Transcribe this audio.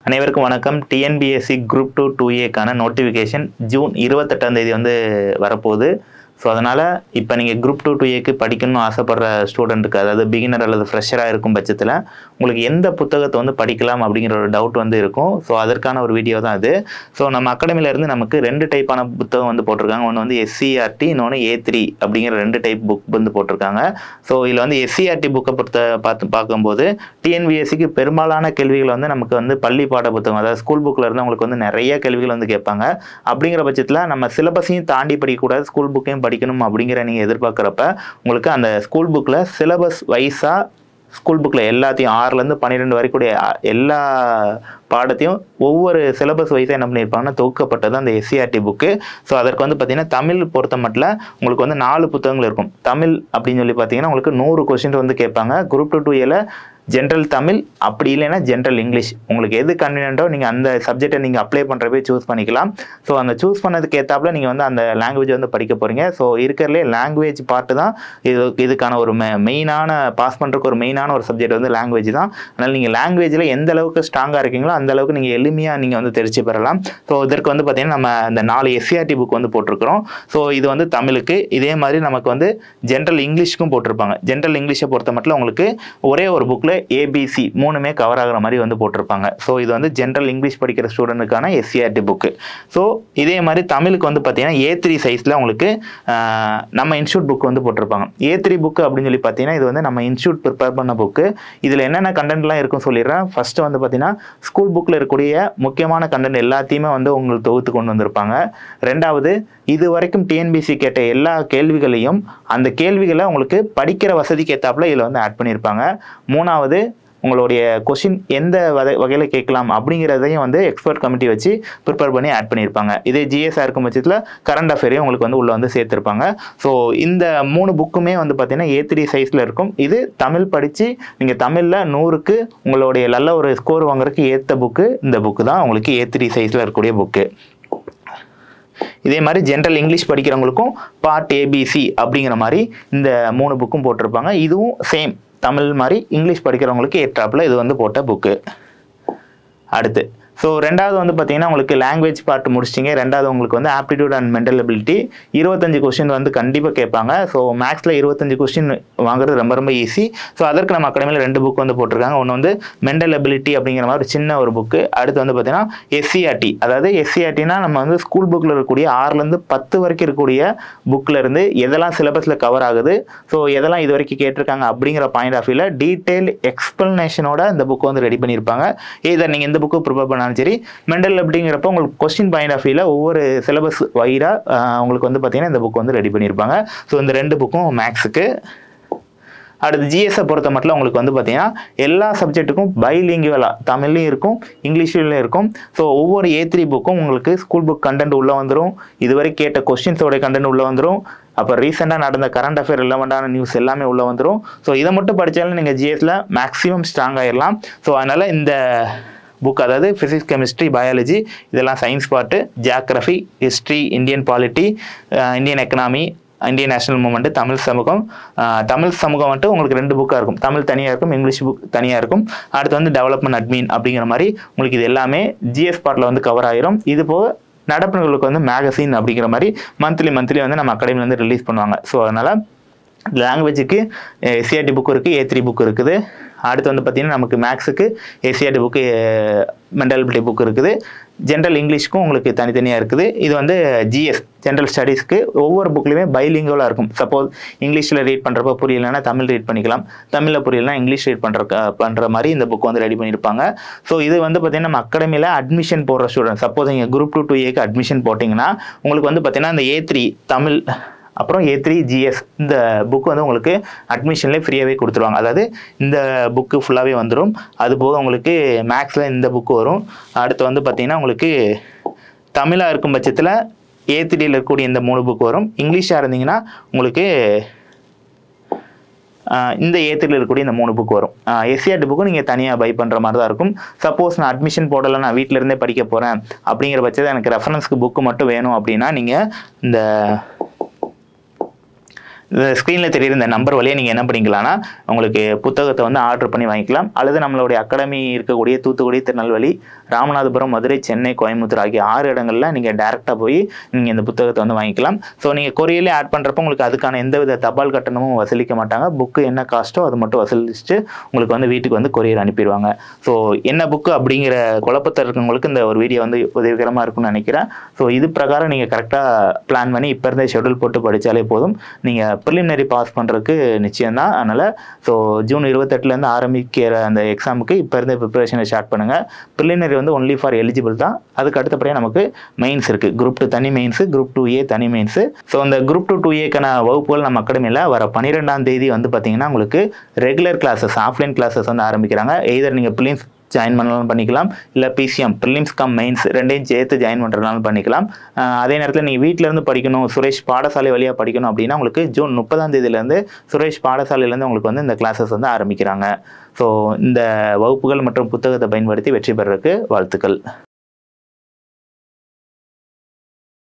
அனைவருக்கும் வணக்கம் TNPSC group two two ஏக்கான நோட்டிஃபிகேஷன் ஜூன் இருபத்தெட்டாம் தேதி வந்து வரப்போகுது ஸோ அதனால் இப்போ நீங்கள் குரூப் டூ டூ ஏக்கு படிக்கணும்னு ஆசைப்படுற ஸ்டூடெண்ட்டுக்கு அதாவது பிகினர் அல்லது ஃப்ரெஷராக இருக்கும் பட்சத்தில் உங்களுக்கு எந்த புத்தகத்தை வந்து படிக்கலாம் அப்படிங்கிற ஒரு டவுட் வந்து இருக்கும் ஸோ அதற்கான ஒரு வீடியோ தான் இது ஸோ நம்ம அகாடமில இருந்து நமக்கு ரெண்டு டைப்பான புத்தகம் வந்து போட்டிருக்காங்க ஒன்று வந்து எஸ்சிஆர்டி இன்னொன்று ஏ த்ரீ அப்படிங்கிற ரெண்டு டைப் புக் வந்து போட்டிருக்காங்க ஸோ இதில் வந்து எஸ்சிஆர்டி புக்கை பொறுத்த பார்த்து பார்க்கும்போது டிஎன்பிஎஸ்சிக்கு பெரும்பாலான கேள்விகள் வந்து நமக்கு வந்து பள்ளி பாட புத்தகம் அதாவது ஸ்கூல் புக்கில் இருந்து உங்களுக்கு வந்து நிறைய கேள்விகள் வந்து கேட்பாங்க அப்படிங்கிற பட்சத்தில் நம்ம சிலபஸையும் தாண்டி படிக்கக்கூடாது ஸ்கூல் புக்கையும் படிக்கணும் அப்படிங்கிற நீங்கள் எதிர்பார்க்குறப்ப உங்களுக்கு அந்த ஸ்கூல் புக்கில் சிலபஸ் வைஸாக ஸ்கூல் புக்கில் எல்லாத்தையும் ஆறுலேருந்து பன்னிரெண்டு வரைக்கும் கூடிய அ- எல்லா பாடத்தையும் ஒவ்வொரு சிலபஸ் வைஸாக என்ன பண்ணியிருப்பாங்கன்னா தொகுக்கப்பட்டது அந்த எஸ்சிஆர்டி புக்கு ஸோ அதற்கு வந்து பார்த்தீங்கன்னா தமிழ் பொறுத்த மட்டும் உங்களுக்கு வந்து நாலு புத்தகங்கள் இருக்கும் தமிழ் அப்படின்னு சொல்லி பார்த்தீங்கன்னா உங்களுக்கு நூறு கொஸ்டின் வந்து கேட்பாங்க குரூப் டூ டூ ஏல ஜென்ரல் தமிழ் அப்படி இல்லைன்னா ஜென்ரல் இங்கிலீஷ் உங்களுக்கு எது கன்வீனியன்ட்டோ நீங்கள் அந்த சப்ஜெக்டை நீங்கள் அப்ளை பண்ணுறப்பே சூஸ் பண்ணிக்கலாம் ஸோ அந்த சூஸ் பண்ணதுக்கு ஏற்றாப்புல நீங்கள் வந்து அந்த லாங்குவேஜ் வந்து படிக்க போகிறீங்க ஸோ இருக்கிறதுலே லாங்குவேஜ் பார்ட்டு தான் இது இதுக்கான ஒரு மெ மெயினான பாஸ் பண்ணுறதுக்கு ஒரு மெயினான ஒரு சப்ஜெக்ட் வந்து லாங்குவேஜ் தான் அதனால் நீங்கள் லாங்குவேஜில் எந்த அளவுக்கு ஸ்ட்ராங்காக இருக்கீங்களோ அந்த அளவுக்கு நீங்கள் எளிமையாக நீங்கள் வந்து தெரிச்சு பெறலாம் ஸோ இதற்கு வந்து பார்த்தீங்கன்னா நம்ம இந்த நாலு எஸ்சிஆர்டி புக் வந்து போட்டிருக்கிறோம் ஸோ இது வந்து தமிழுக்கு இதே மாதிரி நமக்கு வந்து ஜென்ரல் இங்கிலீஷ்க்கும் போட்டிருப்பாங்க ஜென்ரல் இங்கிலீஷை பொறுத்த மட்டும் உங்களுக்கு ஒரே ஒரு புக்கில் ஏபிசி மூணுமே கவர் ஆகுற மாதிரி வந்து போட்டிருப்பாங்க ஸோ இது வந்து ஜென்ரல் இங்கிலீஷ் படிக்கிற ஸ்டூடெண்ட்டுக்கான எஸ்சிஆர்டி புக்கு ஸோ இதே மாதிரி தமிழுக்கு வந்து பார்த்தீங்கன்னா ஏ த்ரீ சைஸில் உங்களுக்கு ஆஹ், நம்ம இன்ஸ்டியூட் புக் வந்து போட்டிருப்பாங்க ஏ த்ரீ புக்கு அப்படின்னு சொல்லி பார்த்தீங்கன்னா இது வந்து நம்ம இன்ஸ்டியூட் ப்ரிப்பேர் பண்ண புக்கு இதில் என்னென்ன கண்டென்ட்லாம் இருக்கும் சொல்லிடுறேன் ஃபர்ஸ்ட் வந்து பார்த்தீங்கன்னா ஸ்கூல் புக்கில் இருக்கக்கூடிய முக்கியமான கண்டென்ட் எல்லாத்தையுமே வந்து உங்களுக்கு தொகுத்து கொண்டு வந்திருப்பாங்க ரெண்டாவது இது வரைக்கும் டிஎன்பிசி கேட்ட எல்லா கேள்விகளையும் அந்த கேள்விகளை உங்களுக்கு படிக்கிற வசதிக்கு ஏற்றாப்புல இதில் வந்து ஆட் பண்ணியிருப்பாங்க மூணாவது உங்களுடைய கொஷின் எந்த வகை வகையில் கேட்கலாம் அப்படிங்கிறதையும் வந்து எக்ஸ்பர்ட் கமிட்டி வச்சு ப்ரிப்பேர் பண்ணி ஆட் பண்ணியிருப்பாங்க இதே ஜிஎஸ்ஆர் இருக்கும் பட்சத்தில் கரண்ட் அஃபேரையும் உங்களுக்கு வந்து உள்ளே வந்து சேர்த்துருப்பாங்க ஸோ இந்த மூணு புக்குமே வந்து பார்த்தீங்கன்னா ஏ த்ரீ சைஸில் இருக்கும் இது தமிழ் படித்து நீங்கள் தமிழில் நூறுக்கு உங்களுடைய நல்ல ஒரு ஸ்கோர் வாங்குறதுக்கு ஏற்ற புக்கு இந்த புக்கு தான் உங்களுக்கு ஏ த்ரீ சைஸில் இருக்கக்கூடிய புக்கு இதே மாதிரி ஜென்ரல் இங்கிலீஷ் படிக்கிறவங்களுக்கும் பார்ட் ஏபிசி அப்படிங்கிற மாதிரி இந்த மூணு புக்கும் போட்டிருப்பாங்க இதுவும் சேம் தமிழ் மாதிரி இங்கிலீஷ் படிக்கிறவங்களுக்கு ஏற்றாப்புல இது வந்து போட்ட புக்கு அடுத்து ஸோ ரெண்டாவது வந்து பார்த்தீங்கன்னா உங்களுக்கு லாங்குவேஜ் பார்ட் முடிச்சிட்டிங்க ரெண்டாவது உங்களுக்கு வந்து ஆப்டிடியூட் அண்ட் மென்டல் எபிலிட்டி இருபத்தஞ்சு கொஸ்டின் வந்து கண்டிப்பாக கேட்பாங்க ஸோ மேக்ஸில் இருபத்தஞ்சு கொஸ்டின் வாங்குறது ரொம்ப ரொம்ப ஈஸி ஸோ அதற்கு நம்ம அகாடமியில் ரெண்டு புக் வந்து போட்டிருக்காங்க ஒன்று வந்து மென்டல் எபிலிட்டி அப்படிங்கிற மாதிரி ஒரு சின்ன ஒரு புக்கு அடுத்து வந்து பார்த்தீங்கன்னா எஸ்சிஆர்டி அதாவது எஸ்சிஆர்டினா நம்ம வந்து ஸ்கூல் புக்கில் இருக்கக்கூடிய ஆறுலேருந்து பத்து வரைக்கும் இருக்கக்கூடிய புக்கில் இருந்து எதெல்லாம் சிலபஸில் கவர் ஆகுது ஸோ எதெல்லாம் இது வரைக்கும் கேட்டிருக்காங்க அப்படிங்கிற பாயிண்ட் ஆஃப் வியூவில் டீட்டெயில் எக்ஸ்பிளனேஷனோட இந்த புக் வந்து ரெடி பண்ணியிருப்பாங்க இதை நீங்கள் இந்த புக்கு ப்ரிப்பேர் பண்ணாலும் சரி மெண்டல் அப்படிங்கிறப்ப உங்களுக்கு கொஸ்டின் பாயிண்ட் ஆஃப் வியூவில் ஒவ்வொரு சிலபஸ் வைடாக உங்களுக்கு வந்து பார்த்தீங்கன்னா இந்த புக் வந்து ரெடி பண்ணியிருப்பாங்க ஸோ இந்த ரெண்டு புக்கும் மேக்ஸுக்கு அடுத்து ஜிஎஸ்ஸை பொறுத்த மட்டும் உங்களுக்கு வந்து பார்த்தீங்கன்னா எல்லா சப்ஜெக்ட்டுக்கும் பைலிங்குவலாக தமிழ்லையும் இருக்கும் இங்கிலீஷ்லையும் இருக்கும் ஸோ ஒவ்வொரு ஏ த்ரீ புக்கும் உங்களுக்கு ஸ்கூல் புக் கண்டென்ட் உள்ளே வந்துடும் இதுவரை கேட்ட கொஸ்டின்ஸோட கண்டென்ட் உள்ளே வந்துடும் அப்போ ரீசெண்டாக நடந்த கரண்ட் அஃபேர் ரிலவெண்ட்டான நியூஸ் எல்லாமே உள்ளே வந்துடும் ஸோ இதை மட்டும் படித்தாலும் நீங்கள் ஜிஎஸ்ல மேக்ஸிமம் ஸ்ட்ராங் ஆயிடலாம் ஸோ அதனால் இந்த புக் அதாவது ஃபிசிக்ஸ் கெமிஸ்ட்ரி பயாலஜி இதெல்லாம் science part geography history Indian polity Indian economy Indian national movement Tamil சமூகம் அஹ், தமிழ் சமூகம் மட்டும் உங்களுக்கு ரெண்டு புக்காக இருக்கும் தமிழ் தனியாக இருக்கும் இங்கிலீஷ் புக் தனியாக இருக்கும் அடுத்து வந்து டெவலப்மெண்ட் அட்மின் அப்படிங்கிற மாதிரி உங்களுக்கு இது எல்லாமே ஜிஎஸ் பார்ட்டில் வந்து கவர் ஆயிரும் இது போக நடப்புகளுக்கு வந்து மேகசின் அப்படிங்கிற மாதிரி மந்த்லி மந்த்லி வந்து நம்ம அகாடமியில் வந்து ரிலீஸ் பண்ணுவாங்க ஸோ அதனால் லாங்குவேஜுக்கு எஸ்சிஆர்டி புக் இருக்குது ஏ த்ரீ புக் இருக்குது அடுத்து வந்து பார்த்திங்கன்னா நமக்கு மேக்ஸுக்கு எஸ்சிஆர்டி புக்கு மென்டல்பிலிட்டி புக் இருக்குது ஜென்ரல் இங்கிலீஷ்க்கும் உங்களுக்கு தனித்தனியாக இருக்குது இது வந்து ஜிஎஸ் ஜென்ரல் ஸ்டடீஸ்க்கு ஒவ்வொரு புக்லையுமே பைலிங்குவலாக இருக்கும் சப்போஸ் இங்கிலீஷில் ரீட் பண்ணுறப்ப புரியலன்னா தமிழ் ரீட் பண்ணிக்கலாம் தமிழில் புரியலனா இங்கிலீஷ் ரீட் பண்ணுற பண்ணுற மாதிரி இந்த புக் வந்து ரெடி பண்ணியிருப்பாங்க ஸோ இது வந்து பார்த்திங்கன்னா நம்ம அகாடமியில் அட்மிஷன் போடுற ஸ்டூடெண்ட் சப்போஸ் நீங்கள் குரூப் டூ டூ ஏக்கு அட்மிஷன் போட்டிங்கன்னா உங்களுக்கு வந்து பார்த்திங்கன்னா இந்த ஏ த்ரீ தமிழ் அப்புறம் ஏ த்ரீ ஜிஎஸ் இந்த புக் வந்து உங்களுக்கு அட்மிஷன்லேயே ஃப்ரீயாகவே கொடுத்துருவாங்க அதாவது இந்த புக்கு ஃபுல்லாகவே வந்துடும் அது போக உங்களுக்கு மேக்ஸில் இந்த புக்கு வரும் அடுத்து வந்து பார்த்தீங்கன்னா உங்களுக்கு தமிழாக இருக்கும் பட்சத்தில் ஏ த்ரீயில் இருக்கக்கூடிய இந்த மூணு புக் வரும் இங்கிலீஷாக இருந்தீங்கன்னா உங்களுக்கு ஆஹ் இந்த ஏத்தில் இருக்கக்கூடிய இந்த மூணு புக் வரும் எஸ்சிஆர்டி புக்கும் நீங்கள் தனியாக பை பண்ணுற மாதிரி தான் இருக்கும் சப்போஸ் நான் அட்மிஷன் போடலை நான் வீட்டில் இருந்தே படிக்க போகிறேன் அப்படிங்கிற பட்சத்தில் எனக்கு ரெஃபரன்ஸ்க்கு புக்கு மட்டும் வேணும் அப்படின்னா நீங்கள் இந்த இந்த ஸ்க்ரீனில் தெரியுற இந்த நம்பர் வழியாக நீங்கள் என்ன பண்ணிக்கலாம்னா உங்களுக்கு புத்தகத்தை வந்து ஆர்டர் பண்ணி வாங்கிக்கலாம் அல்லது நம்மளுடைய அகாடமி இருக்கக்கூடிய தூத்துக்குடி திருநெல்வேலி ராமநாதபுரம் மதுரை சென்னை கோயம்புத்தூர் ஆகிய ஆறு இடங்களில் நீங்கள் டேரெக்டாக போய் நீங்கள் இந்த புத்தகத்தை வந்து வாங்கிக்கலாம் ஸோ நீங்கள் கொரியர்லேயே ஆட் பண்ணுறப்போ உங்களுக்கு அதுக்கான எந்தவித தபால் கட்டணமும் வசூலிக்க மாட்டாங்க புக்கு என்ன காஸ்ட்டோ அது மட்டும் வசூலிச்சுட்டு உங்களுக்கு வந்து வீட்டுக்கு வந்து கொரியர் அனுப்பிடுவாங்க ஸோ என்ன புக்கு அப்படிங்கிற குழப்பத்தில் இருக்கவங்களுக்கு இந்த ஒரு வீடியோ வந்து உதவிகரமாக இருக்கும்னு நினைக்கிறேன் ஸோ இது பிரகாரம் நீங்கள் கரெக்டாக பிளான் பண்ணி இப்போ இருந்தே ஷெடியூல் போட்டு படித்தாலே போதும் நீங்கள் ப்ரிலிமினரி பாஸ் பண்ணுறதுக்கு நிச்சயம்தான் அதனால் ஸோ ஜூன் இருபத்தெட்டுலேருந்து ஆரம்பிக்கிற அந்த எக்ஸாமுக்கு இப்போ இருந்தே ப்ரிப்பரேஷனை ஸ்டார்ட் பண்ணுங்கள் ப்ரிலிமினரி வந்து ஒன்லி ஃபார் எலிஜிபிள் தான் அதுக்கு அடுத்தபடியாக நமக்கு மெயின்ஸ் இருக்குது குரூப் டூ தனி மெயின்ஸு குரூப் டூ ஏ தனி மெயின்ஸு ஸோ அந்த குரூப் டூ டூ ஏக்கான வகுப்புகள் நம்ம அகாடமியில் வர பன்னிரெண்டாம் தேதி வந்து பார்த்தீங்கன்னா உங்களுக்கு ரெகுலர் கிளாஸஸ் ஆஃப்லைன் கிளாஸஸ் வந்து ஆரம்பிக்கிறாங்க எய்தர் நீங்கள் பிலிம்ஸ் ஜாயின் பண்ணாலும் பண்ணிக்கலாம் இல்லை பிசிஎம் ப்ரிலிம்ஸ் கம் மெயின்ஸ் ரெண்டையும் சேர்த்து ஜாயின் பண்ணுறதுனாலும் பண்ணிக்கலாம் ஆஹ் அதே நேரத்தில் நீங்கள் வீட்டில் இருந்து படிக்கணும் சுரேஷ் பாடசாலை வழியாக படிக்கணும் அப்படின்னா உங்களுக்கு ஜூன் முப்பதாம் தேதியிலேருந்து சுரேஷ் பாடசாலையிலேருந்து உங்களுக்கு வந்து இந்த கிளாஸஸ் வந்து ஆரம்பிக்கிறாங்க ஸோ இந்த வகுப்புகள் மற்றும் புத்தகத்தை பயன்படுத்தி வெற்றி பெறறதுக்கு வாழ்த்துக்கள்